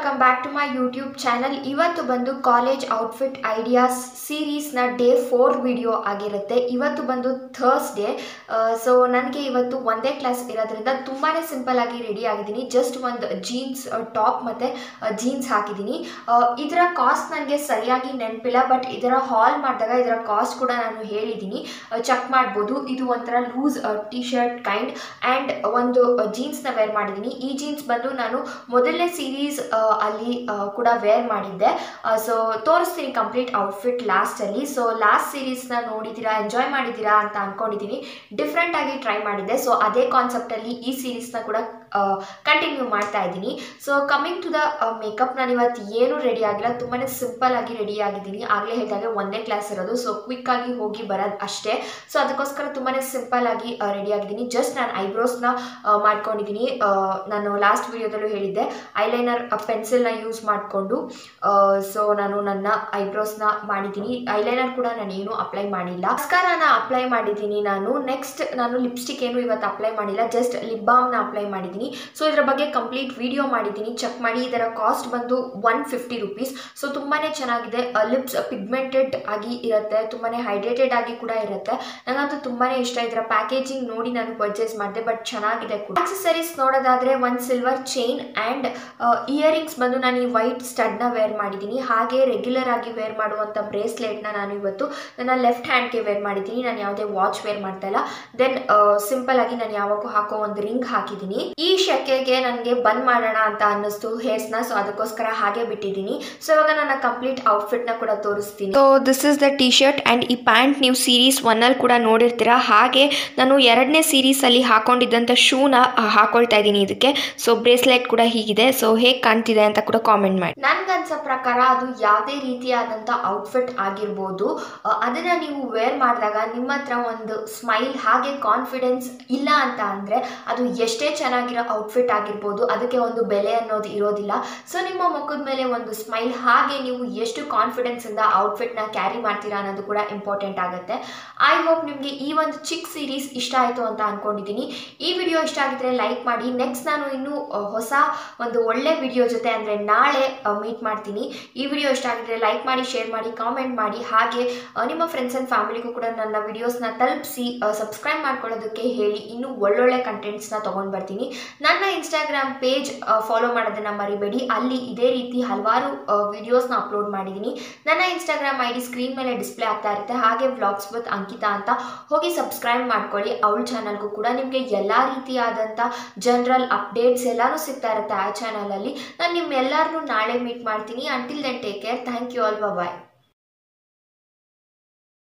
welcome back to my YouTube channel ಇವತ್ತು ಬಂದು college outfit ideas ಸೀರೀಸ್ನ ಡೇ ಫೋರ್ ವಿಡಿಯೋ ಆಗಿರುತ್ತೆ ಇವತ್ತು ಬಂದು ಥರ್ಸ್ಡೇ ಸೊ ನನಗೆ ಇವತ್ತು ಒಂದೇ ಕ್ಲಾಸ್ ಇರೋದ್ರಿಂದ ತುಂಬಾ ಸಿಂಪಲ್ ಆಗಿ ರೆಡಿ ಆಗಿದ್ದೀನಿ ಜಸ್ಟ್ ಒಂದು ಜೀನ್ಸ್ ಟಾಪ್ ಮತ್ತು ಜೀನ್ಸ್ ಹಾಕಿದ್ದೀನಿ ಇದರ ಕಾಸ್ಟ್ ನನಗೆ ಸರಿಯಾಗಿ ನೆನಪಿಲ್ಲ ಬಟ್ ಇದರ ಹಾಲ್ ಮಾಡಿದಾಗ ಇದರ ಕಾಸ್ಟ್ ಕೂಡ ನಾನು ಹೇಳಿದ್ದೀನಿ ಚೆಕ್ ಮಾಡ್ಬೋದು ಇದು ಒಂಥರ loose T shirt kind and ಒಂದು ಜೀನ್ಸ್ನ ವೇರ್ ಮಾಡಿದ್ದೀನಿ ಈ ಜೀನ್ಸ್ ಬಂದು ನಾನು ಮೊದಲನೇ ಸೀರೀಸ್ ಅಲ್ಲಿ ಆ, ಕೂಡ ವೇರ್ ಮಾಡಿದ್ದೆ ಸೊ ತೋರಿಸ್ತೀನಿ ಕಂಪ್ಲೀಟ್ ಔಟ್ಫಿಟ್ ಲಾಸ್ಟಲ್ಲಿ ಸೊ ಲಾಸ್ಟ್ ಸೀರೀಸ್ನ ನೋಡಿದ್ದೀರಾ ಎಂಜಾಯ್ ಮಾಡಿದ್ದೀರಾ ಅಂತ ಅನ್ಕೊಂಡಿದ್ದೀನಿ ಡಿಫ್ರೆಂಟ್ ಆಗಿ ಟ್ರೈ ಮಾಡಿದ್ದೆ ಸೊ ಅದೇ ಕಾನ್ಸೆಪ್ಟಲ್ಲಿ ಈ ಸೀರೀಸ್ನ ಕೂಡ ಕಂಟಿನ್ಯೂ ಮಾಡ್ತಾ ಇದ್ದೀನಿ so coming to the makeup ನಾನು ಇವತ್ತು ಏನು ರೆಡಿ ಆಗಿಲ್ಲ ತುಂಬಾ ಸಿಂಪಲ್ ಆಗಿ ರೆಡಿ ಆಗಿದ್ದೀನಿ ಆಗಲೇ ಹೇಳಿದಾಗೆ ಒಂದೇ ಕ್ಲಾಸ್ ಇರೋದು ಸೊ ಕ್ವಿಕ್ ಆಗಿ ಹೋಗಿ ಬರೋದು ಅಷ್ಟೇ ಸೊ ಅದಕ್ಕೋಸ್ಕರ ತುಂಬಾ ಸಿಂಪಲ್ ಆಗಿ ರೆಡಿ ಆಗಿದ್ದೀನಿ ಜಸ್ಟ್ ನಾನು ಐಬ್ರೋಸ್ನ ಮಾಡ್ಕೊಂಡಿದ್ದೀನಿ ಆ, ನಾನು ಲಾಸ್ಟ್ ವಿಡಿಯೋದಲ್ಲೂ ಹೇಳಿದ್ದೆ ಐಲೈನರ್ ಪೆನ್ಸಿಲ್ನ ಯೂಸ್ ಮಾಡಿಕೊಂಡು ಸೊ ನಾನು ನನ್ನ ಐಬ್ರೋಸ್ನ ಮಾಡಿದ್ದೀನಿ ಐಲೈನರ್ ಕೂಡ ನಾನು ಏನು ಅಪ್ಲೈ ಮಾಡಿಲ್ಲ ಮಸ್ಕಾರಾನ ಅಪ್ಲೈ ಮಾಡಿದ್ದೀನಿ ನಾನು ನೆಕ್ಸ್ಟ್ ನಾನು ಲಿಪ್ಸ್ಟಿಕ್ ಏನು ಇವತ್ತು ಅಪ್ಲೈ ಮಾಡಿಲ್ಲ ಜಸ್ಟ್ ಲಿಪ್ ಬಾಮ್ನ ಅಪ್ಲೈ ಮಾಡಿದ್ದೀನಿ ಸೊ ಇದರ ಬಗ್ಗೆ ಕಂಪ್ಲೀಟ್ ವಿಡಿಯೋ ಮಾಡಿದ್ದೀನಿ ಚೆಕ್ ಮಾಡಿ ಇದರ ಕಾಸ್ಟ್ ಬಂದು ಒನ್ ಫಿಫ್ಟಿ ರುಪೀಸ್ ಸೊ ತುಂಬಾ ಚೆನ್ನಾಗಿದೆ ಲಿಪ್ಸ್ ಪಿಗ್ಮೆಂಟೆಡ್ ಆಗಿ ಇರುತ್ತೆ ತುಂಬಾ ಹೈಡ್ರೇಟೆಡ್ ಆಗಿ ಕೂಡ ಇರುತ್ತೆ ನನಗಂತೂ ತುಂಬಾ ಇಷ್ಟ ಇದರ ಪ್ಯಾಕೇಜಿಂಗ್ ನೋಡಿ ನಾನು ಪರ್ಚೇಸ್ ಮಾಡಿದೆ ಬಟ್ ಚೆನ್ನಾಗಿದೆ ಕೂಡ ಆಕ್ಸೆಸರೀಸ್ ನೋಡೋದಾದ್ರೆ ಒಂದು ಸಿಲ್ವರ್ ಚೈನ್ ಆ್ಯಂಡ್ ಇಯರಿಂಗ್ಸ್ ಬಂದು ನಾನು ಈ ವೈಟ್ ಸ್ಟಡ್ನ ವೇರ್ ಮಾಡಿದ್ದೀನಿ ಹಾಗೆ ರೆಗ್ಯುಲರ್ ಆಗಿ ವೇರ್ ಮಾಡುವಂಥ ಬ್ರೇಸ್ಲೆಟ್ನ ನಾನು ಇವತ್ತು ನನ್ನ ಲೆಫ್ಟ್ ಹ್ಯಾಂಡ್ಗೆ ವೇರ್ ಮಾಡಿದ್ದೀನಿ ನಾನು ಯಾವುದೇ ವಾಚ್ ವೇರ್ ಮಾಡ್ತಾ ಇಲ್ಲ ದೆನ್ ಸಿಂಪಲ್ ಆಗಿ ನಾನು ಯಾವಾಗೂ ಹಾಕೋ ಒಂದು ರಿಂಗ್ ಹಾಕಿದ್ದೀನಿ ಈ ಶೆಕೆಗೆ ನನಗೆ ಬಂದ್ ಮಾಡೋಣ ಅಂತ ಅನ್ನಿಸ್ತು ಹೇರ್ಸ್ನ ಸೊ ಅದಕ್ಕೋಸ್ಕರ ಹಾಗೆ ಬಿಟ್ಟಿದ್ದೀನಿ ಸೊ ಇವಾಗ ನನ್ನ ಕಂಪ್ಲೀಟ್ ಔಟ್ಫಿಟ್ನ ಕೂಡ ತೋರಿಸ್ತೀನಿ so this is the T shirt and ಈ ಪ್ಯಾಂಟ್ ನೀವು ಸೀರೀಸ್ ಒನ್ನಲ್ಲಿ ಕೂಡ ನೋಡಿರ್ತೀರಾ ಹಾಗೆ ನಾನು ಎರಡನೇ ಸೀರೀಸಲ್ಲಿ ಹಾಕೊಂಡಿದ್ದಂಥ ಶೂನ ಹಾಕೊಳ್ತಾ ಇದ್ದೀನಿ ಇದಕ್ಕೆ ಸೊ ಬ್ರೇಸ್ಲೆಟ್ ಕೂಡ ಹೀಗಿದೆ ಸೊ ಹೇಗೆ ಕಾಣ್ತಿದೆ ಅಂತ ಕೂಡ ಕಾಮೆಂಟ್ ಮಾಡಿ ನನ್ಗನ್ಸೋ ಪ್ರಕಾರ ಅದು ಯಾವುದೇ ರೀತಿಯಾದಂಥ ಔಟ್ಫಿಟ್ ಆಗಿರ್ಬೋದು ಅಹ್, ಅದನ್ನ ನೀವು ವೇರ್ ಮಾಡಿದಾಗ ನಿಮ್ಮ ಹತ್ರ ಒಂದು ಸ್ಮೈಲ್ ಹಾಗೆ ಕಾನ್ಫಿಡೆನ್ಸ್ ಇಲ್ಲ ಅಂತ ಅಂದರೆ ಅದು ಎಷ್ಟೇ ಚೆನ್ನಾಗಿರೋ ಔಟ್ಫಿಟ್ ಆಗಿರ್ಬೋದು ಅದಕ್ಕೆ ಒಂದು ಬೆಲೆ ಅನ್ನೋದು ಇರೋದಿಲ್ಲ ಸೊ ನಿಮ್ಮ ಮುಖದ ಮೇಲೆ ಒಂದು ಸ್ಮೈಲ್ ಹಾಗೆ ನೀವು ಎಷ್ಟು ಕಾನ್ಫಿಡೆನ್ಸಿಂದ ಔಟ್ಫಿಟ್ನ ಕ್ಯಾರಿ ಮಾಡ್ತೀರಾ ಅನ್ನೋದು ಕೂಡ ಇಂಪಾರ್ಟೆಂಟ್ ಆಗುತ್ತೆ ಐ ಹೋಪ್ ನಿಮಗೆ ಈ ಒಂದು ಚಿಕ್ಕ ಸೀರೀಸ್ ಇಷ್ಟ ಆಯಿತು ಅಂತ ಅಂದ್ಕೊಂಡಿದ್ದೀನಿ ಈ ವಿಡಿಯೋ ಇಷ್ಟ ಆಗಿದ್ರೆ ಲೈಕ್ ಮಾಡಿ ನೆಕ್ಸ್ಟ್ ನಾನು ಇನ್ನೂ ಅಹ್, ಹೊಸ ಒಂದು ಒಳ್ಳೆ ವಿಡಿಯೋ ಜೊತೆ ಅಂದರೆ ನಾಳೆ ಮೀಟ್ ಮಾಡ್ತೀನಿ ಈ ವಿಡಿಯೋ ಇಷ್ಟ ಆಗಿದ್ರೆ ಲೈಕ್ ಮಾಡಿ ಶೇರ್ ಮಾಡಿ ಕಾಮೆಂಟ್ ಮಾಡಿ ಹಾಗೆ ಅಹ್, ನಿಮ್ಮ ಫ್ರೆಂಡ್ಸ್ ಆ್ಯಂಡ್ ಫ್ಯಾಮಿಲಿಗೂ ಕೂಡ ನನ್ನ ವಿಡಿಯೋಸ್ನ ತಲುಪಿಸಿ ಸಬ್ಸ್ಕ್ರೈಬ್ ಮಾಡ್ಕೊಳ್ಳೋದಕ್ಕೆ ಹೇಳಿ ಇನ್ನೂ ಒಳ್ಳೊಳ್ಳೆ ಕಂಟೆಂಟ್ಸ್ನ ತೊಗೊಂಡು ಬರ್ತೀನಿ ನನ್ನ ಇನ್ಸ್ಟಾಗ್ರಾಮ್ ಪೇಜ್ ಫಾಲೋ ಮಾಡೋದನ್ನು ಮರಿಬೇಡಿ ಅಲ್ಲಿ ಇದೇ ರೀತಿ ಹಲವಾರು ವಿಡಿಯೋಸ್ನ ಅಪ್ಲೋಡ್ ಮಾಡಿದ್ದೀನಿ ನನ್ನ ಇನ್ಸ್ಟಾಗ್ರಾಮ್ ಐ ಡಿ ಸ್ಕ್ರೀನ್ ಮೇಲೆ ಡಿಸ್ಪ್ಲೇ ಆಗ್ತಾ ಇರುತ್ತೆ ಹಾಗೆ ವ್ಲಾಗ್ಸ್ ವಿತ್ ಅಂಕಿತಾ ಅಂತ ಹೋಗಿ ಸಬ್ಸ್ಕ್ರೈಬ್ ಮಾಡ್ಕೊಳ್ಳಿ ಅವಳ ಚಾನಲ್ಗೂ ಕೂಡ ನಿಮಗೆ ಎಲ್ಲ ರೀತಿಯಾದಂಥ ಜನರಲ್ ಅಪ್ಡೇಟ್ಸ್ ಎಲ್ಲನೂ ಸಿಗ್ತಾ ಇರುತ್ತೆ ಆ ಚಾನಲಲ್ಲಿ ನಾನು ನಿಮ್ಮೆಲ್ಲರನ್ನೂ ನಾಳೆ ಮೀಟ್ ಮಾಡ್ತೀನಿ until then take care thank you all bye